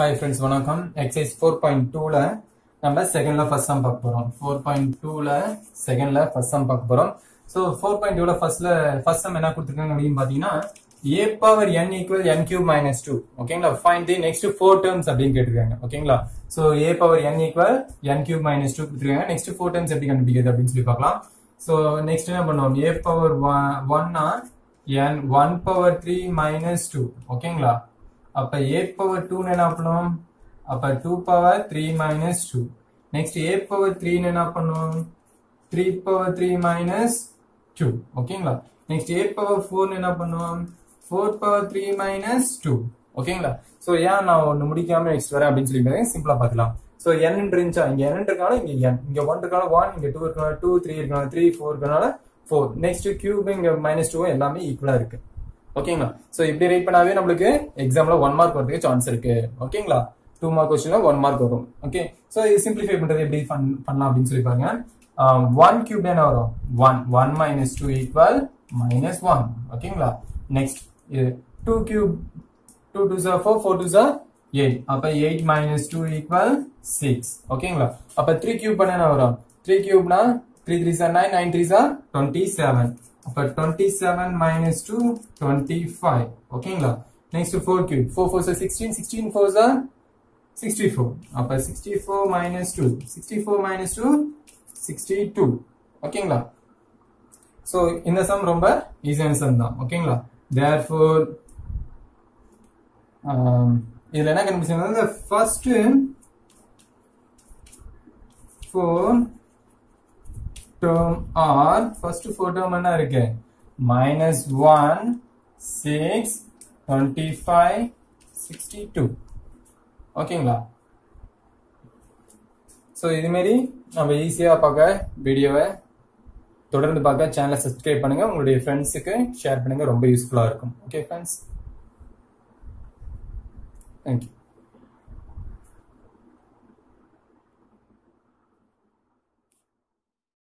hi friends வணக்கம் exercise four point டூல நம்ம செகண்ட்ல ஃபர்ஸ்ட் சம் பார்க்க போறோம் ஃபோர் பாயிண்ட் டூல செகண்ட்ல ஃபர்ஸ்ட் சம் பார்க்க போறோம் ஸோ ஃபோர் பாயிண்ட் டூல ஃபர்ஸ்ட்ல ஃபர்ஸ்ட் சம் என்ன கொடுத்துருக்காங்க அப்படின்னு பாத்தீங்கன்னா a power n equal n cube minus two ஓகேங்களா find the next four terms அப்படின்னு கேட்டிருக்காங்க ஓகேங்களா so a power n equal n cube minus two கொடுத்துருக்காங்க நெக்ஸ்ட் ஃபோர் டேர்ம்ஸ் எப்படி கண்டுபிடிக்கிறது அப்படின்னு சொல்லி பார்க்கலாம் ஸோ நெக்ஸ்ட் என்ன பண்ணுவோம் ஏ பவர் ஒன்னா n one power three minus two ஓகேங்களா அப்ப ஏ பவர் டூ என்ன பண்ணும் அப்ப two power three minus two next a power three என்ன பண்ணும் three power three minus two ஓகேங்களா நெக்ஸ்ட் ஏ பவர் ஃபோர் என்ன பண்ணுவோம் four power three minus two ஓகேங்களா ஸோ ஏன் நான் ஒன்று முடிக்காம நெக்ஸ்ட் வரேன் அப்படின்னு சொல்லி சிம்பிளா பார்க்கலாம் ஸோ n இருந்துச்சா இங்க n இருக்கனால இங்க n இங்க ஒன் இருக்கனால ஒன் இங்க டூ இருக்கனால டூ த்ரீ இருக்கனால த்ரீ ஃபோர் இருக்கனால ஃபோர் நெக்ஸ்ட் கியூப் இங்க மைனஸ் டூ எல்லாமே ஈக்குவலா இருக்கு ஓகேங்களா சோ இப்படி ரைட் பண்ணாவே நம்மளுக்கு எக்ஸாம்ல ஒன் மார்க் வரதுக்கு சான்ஸ் இருக்கு ஓகேங்களா டூ மார்க் கொஸ்டின்ல ஒன் மார்க் வரும் ஓகே சோ இது சிம்பிளிஃபை பண்றது எப்படி fun- பண்ணலாம் அப்படின்னு சொல்லி பாருங்க ஒன் கியூப் என்ன வரும் one one minus two equal minus one ஓகேங்களா நெக்ஸ்ட் இது டூ கியூப் டூ டூ சார் ஃபோர் ஃபோர் டூ சார் எயிட் அப்ப eight minus two equal six ஓகேங்களா அப்ப த்ரீ கியூப் பண்ண என்ன வரும் த்ரீ கியூப்னா த்ரீ த்ரீ சார் நைன் நைன் த்ரீ சார் டுவெண்ட்டி செவன் அப்ப twenty seven minus two twenty five ஓகேங்களா next four cube four four சார் சிக்ஸ்டீன் சிக்ஸ்டீன் ஃபோர் சார் சிக்ஸ்டி ஃபோர் அப்ப sixty four minus two sixty four minus two sixty two ஓகேங்களா so இந்த sum ரொம்ப ஈஸியான சம் தான் ஓகேங்களா தேர் ஃபோர் இதுல என்ன கண்டுபிடிச்சாங்க first four term or first four term என்ன இருக்கு minus one six twenty five sixty two ஓகேங்களா ஸோ இதுமாரி நம்ம ஈஸியாக பார்க்க வீடியோவை தொடர்ந்து பார்க்க சேனலை சப்ஸ்கிரைப் பண்ணுங்க உங்களுடைய ஃப்ரெண்ட்ஸுக்கு ஷேர் பண்ணுங்க ரொம்ப யூஸ்ஃபுல்லாக இருக்கும் ஓகே ஃப்ரெண்ட்ஸ் தேங்க்யூ